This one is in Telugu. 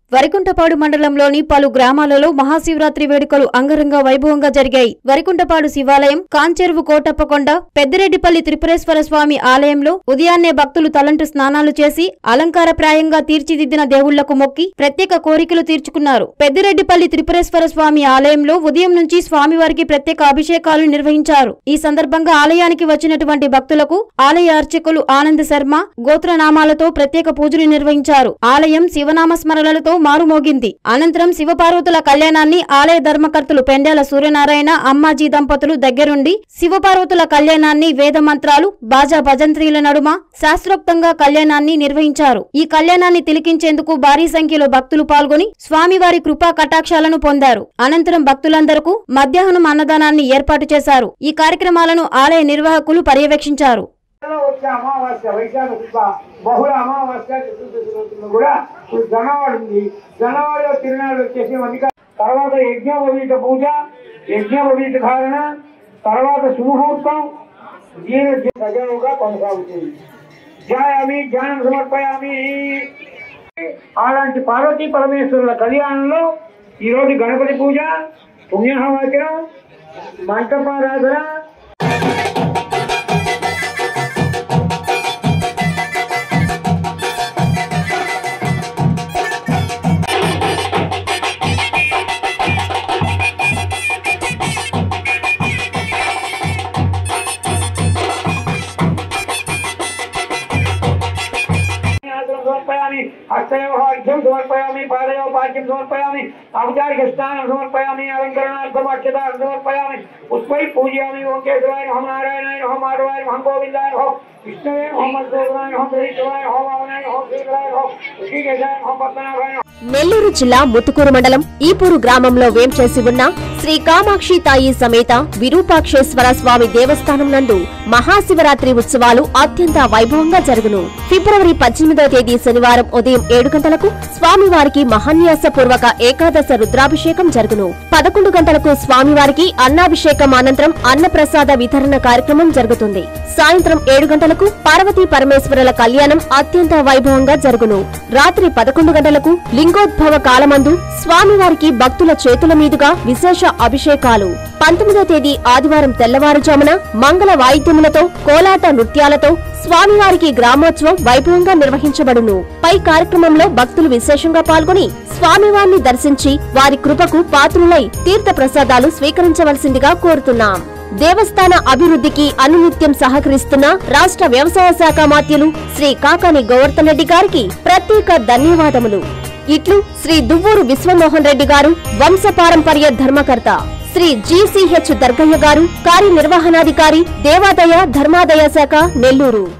వరికుంటపాడు మండలంలోని పలు గ్రామాలలో మహాశివరాత్రి వేడుకలు అంగరంగ వైభవంగా జరిగాయి వరికుంటపాడు శివాలయం కాంచెరువు కోటప్పకొండ పెద్దిరెడ్డిపల్లి త్రిపురేశ్వర స్వామి ఆలయంలో ఉదయాన్నే భక్తులు తలంటు స్నానాలు చేసి అలంకారప్రాయంగా తీర్చిదిద్దిన దేవుళ్లకు మొక్కి ప్రత్యేక కోరికలు తీర్చుకున్నారు పెద్దిరెడ్డిపల్లి త్రిపురేశ్వర స్వామి ఆలయంలో ఉదయం నుంచి స్వామివారికి ప్రత్యేక అభిషేకాలు నిర్వహించారు ఈ సందర్భంగా ఆలయానికి వచ్చినటువంటి భక్తులకు ఆలయ అర్చకులు ఆనంద్ శర్మ గోత్రనామాలతో ప్రత్యేక పూజలు నిర్వహించారు ఆలయం శివనామ స్మరణలతో మారుమోగింది అనంతరం శివపార్వతుల కళ్యాణాన్ని ఆలయ ధర్మకర్తలు పెండేల సూర్యనారాయణ అమ్మాజీ దంపతులు దగ్గరుండి శివపార్వతుల కళ్యాణాన్ని వేద మంత్రాలు బాజా భజంత్రీల నడుమ శాస్త్రోక్తంగా కళ్యాణాన్ని నిర్వహించారు ఈ కళ్యాణాన్ని తిలకించేందుకు భారీ సంఖ్యలో భక్తులు పాల్గొని స్వామివారి కృపా కటాక్షాలను పొందారు అనంతరం భక్తులందరకు మధ్యాహ్నం అన్నదానాన్ని ఏర్పాటు చేశారు ఈ కార్యక్రమాలను ఆలయ నిర్వాహకులు పర్యవేక్షించారు వచ్చే అమావాస్య వైశాఖ శుద్ధ బహుళ అమావాస్య చతుర్దశి కూడా ఇప్పుడు జనవాడు ఉంది జనవాడిలో తిరునాళ్ళు వచ్చేసి వనిక తర్వాత యజ్ఞోపవీత పూజ యజ్ఞోపవీత ధారణ తర్వాత సుముహూర్తం దీని సజావుగా కొనసాగుతుంది ధ్యాయామి ధ్యానం సమర్పయామి అలాంటి పార్వతీ పరమేశ్వరుల కళ్యాణంలో ఈరోజు గణపతి పూజ పుణ్యహవాచనం మంటపారాధన ఆసనం సమర్పయామి హస్తయోః అర్ఘ్యం సమర్పయామి పాదయోః పాద్యం సమర్పయామి ఔపచారిక స్నానం సమర్పయామి అలంకరణార్థం అక్షతాన్ని సమర్పయామి పుష్పై పూజయామి ఓం కేశవాయ నమః నారాయణాయ నమః మాధవాయ నమః గోవిందాయ నమః విష్ణవే నమః మధుసూదనాయ నమః శ్రీశివాయ నమః వామనాయ నమః శ్రీకరాయ నమః ఋషికేశాయ నమః పద్మనాభాయ నమః నెల్లూరు జిల్లా ముత్తుకూరు మండలం ఈపూరు గ్రామంలో వేంచేసి ఉన్న శ్రీ కామాక్షి తాయి సమేత విరూపాక్షేశ్వర స్వామి దేవస్థానం నందు మహాశివరాత్రి ఉత్సవాలు అత్యంత వైభవంగా జరుగును ఫిబ్రవరి పద్దెనిమిదవ తేదీ శనివారం ఉదయం ఏడు గంటలకు స్వామివారికి మహాన్యాస పూర్వక ఏకాదశ రుద్రాభిషేకం జరుగును పదకొండు గంటలకు స్వామివారికి అన్నాభిషేకం అనంతరం అన్నప్రసాద వితరణ కార్యక్రమం జరుగుతుంది సాయంత్రం ఏడు గంటలకు పార్వతీ పరమేశ్వరుల కళ్యాణం అత్యంత వైభవంగా జరుగును రాత్రి పదకొండు గంటలకు లింగోద్భవ కాలమందు స్వామివారికి భక్తుల చేతుల మీదుగా విశేష అభిషేకాలు పంతొమ్మిదో తేదీ ఆదివారం తెల్లవారుజామున మంగళ వాయిద్యములతో కోలాట నృత్యాలతో స్వామివారికి గ్రామోత్సవం వైభవంగా నిర్వహించబడును పై కార్యక్రమంలో భక్తులు విశేషంగా పాల్గొని స్వామివారిని దర్శించి వారి కృపకు పాత్రులై తీర్థ ప్రసాదాలు స్వీకరించవలసిందిగా కోరుతున్నాం దేవస్థాన అభివృద్ధికి అనునిత్యం సహకరిస్తున్న రాష్ట్ర వ్యవసాయ శాఖ మాత్యులు శ్రీ కాకాని గోవర్ధన్ రెడ్డి గారికి ప్రత్యేక ధన్యవాదములు ఇట్లు శ్రీ దువ్వూరు విశ్వమోహన్ రెడ్డి గారు వంశపారంపర్య ధర్మకర్త శ్రీ జీసీహెచ్ దర్గయ్య గారు కార్యనిర్వహణాధికారి దేవాదాయ ధర్మాదాయ శాఖ నెల్లూరు